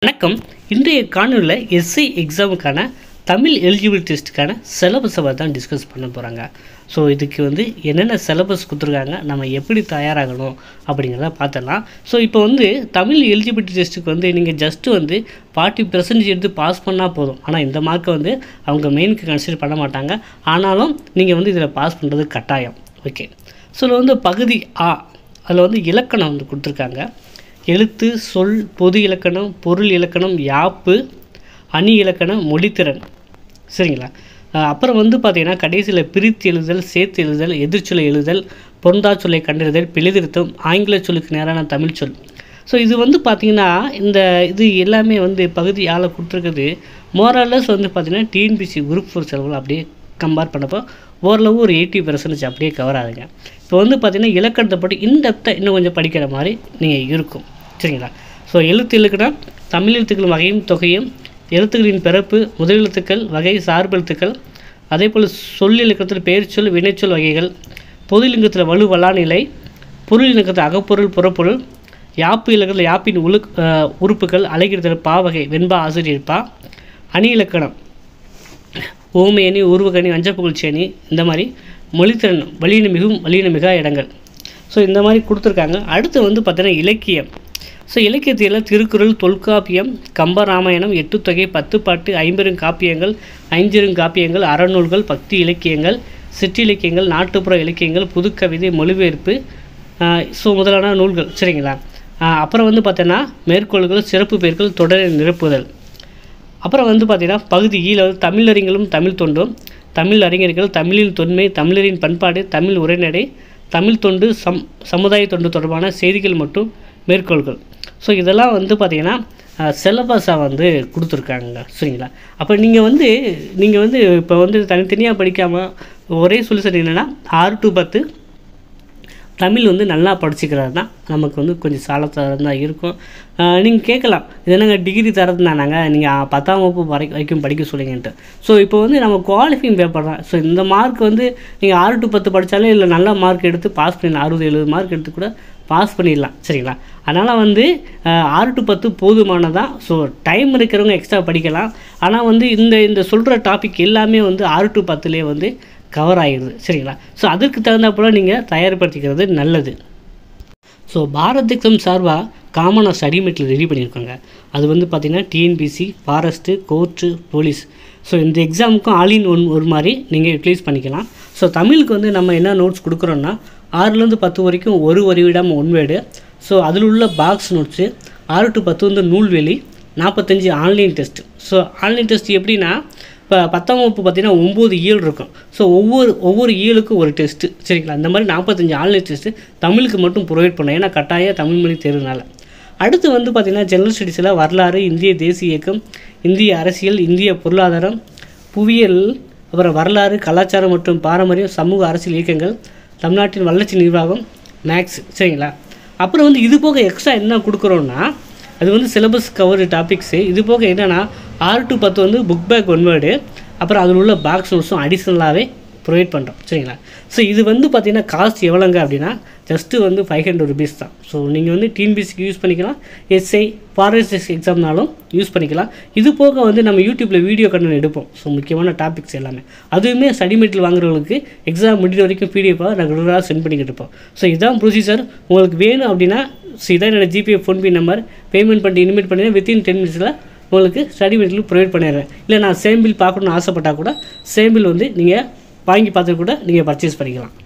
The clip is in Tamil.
வணக்கம் இன்றைய காணொலியில் எஸ்ஐ எக்ஸாமுக்கான தமிழ் எலிஜிபிலிட்டி டெஸ்ட்டுக்கான சிலபஸை தான் டிஸ்கஸ் பண்ண போகிறாங்க ஸோ இதுக்கு வந்து என்னென்ன சிலபஸ் கொடுத்துருக்காங்க நம்ம எப்படி தயாராகணும் அப்படிங்கிறத பார்த்துடலாம் ஸோ இப்போ வந்து தமிழ் எலிஜிபிலிட்டி டெஸ்ட்டுக்கு வந்து நீங்கள் ஜஸ்ட்டு வந்து ஃபார்ட்டி பெர்சன்டேஜ் எடுத்து பாஸ் பண்ணால் போதும் ஆனால் இந்த மார்க்கை வந்து அவங்க மெயினுக்கு கன்சிடர் பண்ண மாட்டாங்க ஆனாலும் நீங்கள் வந்து இதில் பாஸ் பண்ணுறது கட்டாயம் ஓகே ஸோ இதில் வந்து பகுதி ஆ அதில் வந்து இலக்கணம் வந்து கொடுத்துருக்காங்க எழுத்து சொல் பொது இலக்கணம் பொருள் இலக்கணம் யாப்பு அணி இலக்கணம் மொழித்திறன் சரிங்களா அஹ் அப்புறம் வந்து பார்த்தீங்கன்னா கடைசியில் பிரித்து எழுதல் சேர்த்து எழுதல் எதிர்ச்சொல்லை எழுதல் பொருந்தா சொல்லை கண்டறிதல் பிழைதிருத்தம் ஆங்கில சொல்லுக்கு நேரான தமிழ் சொல் ஸோ இது வந்து பார்த்திங்கன்னா இந்த இது எல்லாமே வந்து பகுதி ஆளை கொடுத்துருக்குது மோரலஸ் வந்து பார்த்திங்கன்னா டிஎன்பிசி குரூப் ஃபோர் செலவுகள் அப்படியே கம்பேர் பண்ணப்போ ஓரளவு ஒரு எயிட்டி பர்சன்டேஜ் அப்படியே கவர் ஆகுங்க இப்போ வந்து பார்த்திங்கன்னா இலக்கணத்தை பற்றி இன்டெப்த்தாக இன்னும் கொஞ்சம் படிக்கிற மாதிரி நீங்கள் இருக்கும் சரிங்களா ஸோ எழுத்து இலக்கணம் தமிழ் எழுத்துக்கள் வகையும் தொகையும் எழுத்துக்களின் பிறப்பு முதல் எழுத்துக்கள் வகை சார்பு எழுத்துக்கள் அதே போல் சொல் இலக்கணத்தில் பெயர்ச்சொல் வினைச்சொல் வகைகள் பொது இலக்கத்தில் வலு வளாநிலை பொருள் இலக்கத்தில் அகப்பொருள் புறப்பொருள் யாப்பு இலக்கத்தில் யாப்பின் உழு அஹ், உறுப்புகள் அலைகிறுதல் பாவகை வெண்பா ஆசிரியர் பா அணி இலக்கணம் ஓமை அணி உருவகணி வஞ்சப்புகழ்ச்சி அணி இந்த மாதிரி மொழித்திறன் வலியின மிகும் வலியின மிகா இடங்கள் ஸோ இந்த மாதிரி கொடுத்துருக்காங்க அடுத்து வந்து பார்த்தீங்கன்னா இலக்கியம் ஸோ இலக்கியத்தில் திருக்குறள் தொல்காப்பியம் கம்பராமாயணம் எட்டுத்தொகை பத்துப்பாட்டு ஐம்பெருங்காப்பியங்கள் ஐஞ்சிருங்காப்பியங்கள் அறநூல்கள் பக்தி இலக்கியங்கள் சிற்றிலக்கியங்கள் நாட்டுப்புற இலக்கியங்கள் புதுக்கவிதை மொழிபெயர்ப்பு ஸோ முதலான நூல்கள் சரிங்களா ஆஹ் அப்புறம் வந்து பார்த்தீங்கன்னா மேற்கோள்கள் சிறப்பு பெயர்கள் தொடரை நிரப்புதல் அப்புறம் வந்து பார்த்திங்கன்னா பகுதி ஈல வந்து தமிழறிஞர்களும் தமிழ் தொண்டும் தமிழ் அறிஞர்கள் தமிழின் தொன்மை தமிழரின் பண்பாடு தமிழ் உரைநடை தமிழ் தொண்டு சம் சமுதாய தொண்டு தொடர்பான செய்திகள் மற்றும் மேற்கோள்கள் ஸோ இதெல்லாம் வந்து பார்த்திங்கன்னா சிலபஸாக வந்து கொடுத்துருக்காங்க சரிங்களா அப்போ நீங்கள் வந்து நீங்கள் வந்து இப்போ வந்து தனித்தனியாக படிக்காமல் ஒரே சொல்யூஷன் என்னென்னா ஆறு டு பத்து தமிழ் வந்து நல்லா படிச்சுக்கிறது தான் நமக்கு வந்து கொஞ்சம் சாலத்தரம் தான் இருக்கும் நீங்கள் கேட்கலாம் இது என்னங்க டிகிரி தரது தானாங்க நீங்கள் பத்தாம் வகுப்பு வரை வரைக்கும் படிக்க சொல்லுங்கன்ட்டு ஸோ இப்போ வந்து நம்ம குவாலிஃபைங் பேப்பர் தான் ஸோ இந்த மார்க் வந்து நீங்கள் ஆறு டு பத்து படித்தாலே இல்லை நல்ல மார்க் எடுத்து பாஸ் பண்ணிடலாம் அறுபது எழுபது மார்க் எடுத்து கூட பாஸ் பண்ணிடலாம் சரிங்களா அதனால் வந்து அஹ், ஆறு டு பத்து போதுமானதான் ஸோ டைம் இருக்கிறவங்க எக்ஸ்ட்ரா படிக்கலாம் ஆனால் வந்து இந்த இந்த சொல்கிற டாபிக் எல்லாமே வந்து ஆறு டு பத்துலேயே வந்து கவர் ஆகிடுது சரிங்களா ஸோ அதற்கு தகுந்தாப்புல நீங்கள் தயார்படுத்திக்கிறது நல்லது ஸோ பாரத் எக்ஸாம் சார்பாக காமனாக ஸ்டடி மெட்டீரியல் ரெடி பண்ணியிருக்காங்க அது வந்து பார்த்திங்கன்னா TNPSC forest court police so இந்த எக்ஸாமுக்கும் ஆல் இன் ஒன் ஒரு மாதிரி நீங்கள் யூட்டிலைஸ் பண்ணிக்கலாம் ஸோ தமிழுக்கு வந்து நம்ம என்ன நோட்ஸ் கொடுக்குறோன்னா ஆறுலேருந்து பத்து வரைக்கும் ஒரு வரி விடாமல் ஒன் வேர்டு ஸோ அதில் உள்ள பாக்ஸ் நோட்ஸு ஆறு டு பத்து வந்து நூல்வெளி நாற்பத்தஞ்சு online test so online test எப்படின்னா இப்போ பத்தாம் வகுப்பு பார்த்தீங்கன்னா ஒம்பது இயல் இருக்கும் ஸோ ஒவ்வொரு ஒவ்வொரு இயலுக்கும் ஒரு டெஸ்ட்டு சரிங்களா அந்த மாதிரி நாற்பத்தஞ்சு ஆன்லைன் டெஸ்ட்டு தமிழுக்கு மட்டும் ப்ரொவைட் பண்ணோம் ஏன்னா கட்டாய தமிழ் மொழி தேர்வுனால அடுத்து வந்து பார்த்திங்கன்னா ஜெனரல் ஸ்டடீஸில் வரலாறு இந்திய தேசிய இயக்கம் இந்திய அரசியல் இந்திய பொருளாதாரம் புவியியல் அப்புறம் வரலாறு கலாச்சாரம் மற்றும் பாரம்பரியம் சமூக அரசியல் இயக்கங்கள் தமிழ்நாட்டின் வளர்ச்சி நிர்வாகம் மேக்ஸ் சரிங்களா அப்புறம் வந்து இது போக எக்ஸ்ட்ரா என்ன கொடுக்குறோன்னா அது வந்து சிலபஸ் கவர் டாபிக்ஸு இது போக என்னென்னா ஆறு டு பத்து வந்து புக் பேக் ஒன் வேர்டு அப்புறம் அதில் உள்ள பாக்ஸ் நோட்ஸும் அடிஷ்னலாகவே ப்ரொவைட் பண்ணுறோம் சரிங்களா ஸோ இது வந்து பார்த்திங்கன்னா காஸ்ட் எவ்வளோங்க அப்படின்னா ஜஸ்ட்டு வந்து ஃபைவ் ஹண்ட்ரட் ருபீஸ் தான் ஸோ நீங்கள் வந்து டிஎன்பிசிக்கு யூஸ் பண்ணிக்கலாம் எஸ்ஐ ஃபாரஸ்ட் எக்ஸாம்னாலும் யூஸ் பண்ணிக்கலாம் இது போக வந்து நம்ம யூடியூப்பில் வீடியோ கண்டென்ட் எடுப்போம் ஸோ முக்கியமான டாபிக்ஸ் எல்லாமே அதுவுமே ஸ்டடி மெட்டீரியல் வாங்குறவங்களுக்கு எக்ஸாம் முடிகிற வரைக்கும் பிடிஎஃபாக ரெகுலராக சென்ட் பண்ணிக்கிட்டு இருப்போம் ஸோ இதான் ப்ரொசீஜர் உங்களுக்கு வேணும் அப்படின்னா ஸோ இதான் என்னோட ஜிபே ஃபோன்பே நம்பர் பேமெண்ட் பண்ணி இனிமேட் பண்ணி வித்தின் டென் மினிட்ஸில் உங்களுக்கு ஸ்டடி மெட்டீரியல் ப்ரொவைட் பண்ணிடுறேன் இல்லை நான் சேம் பில் பார்க்கணுன்னு ஆசைப்பட்டால் கூட சேம் பில் வந்து நீங்கள் வாங்கி பார்த்துட்டு கூட நீங்கள் பர்ச்சேஸ் பண்ணிக்கலாம்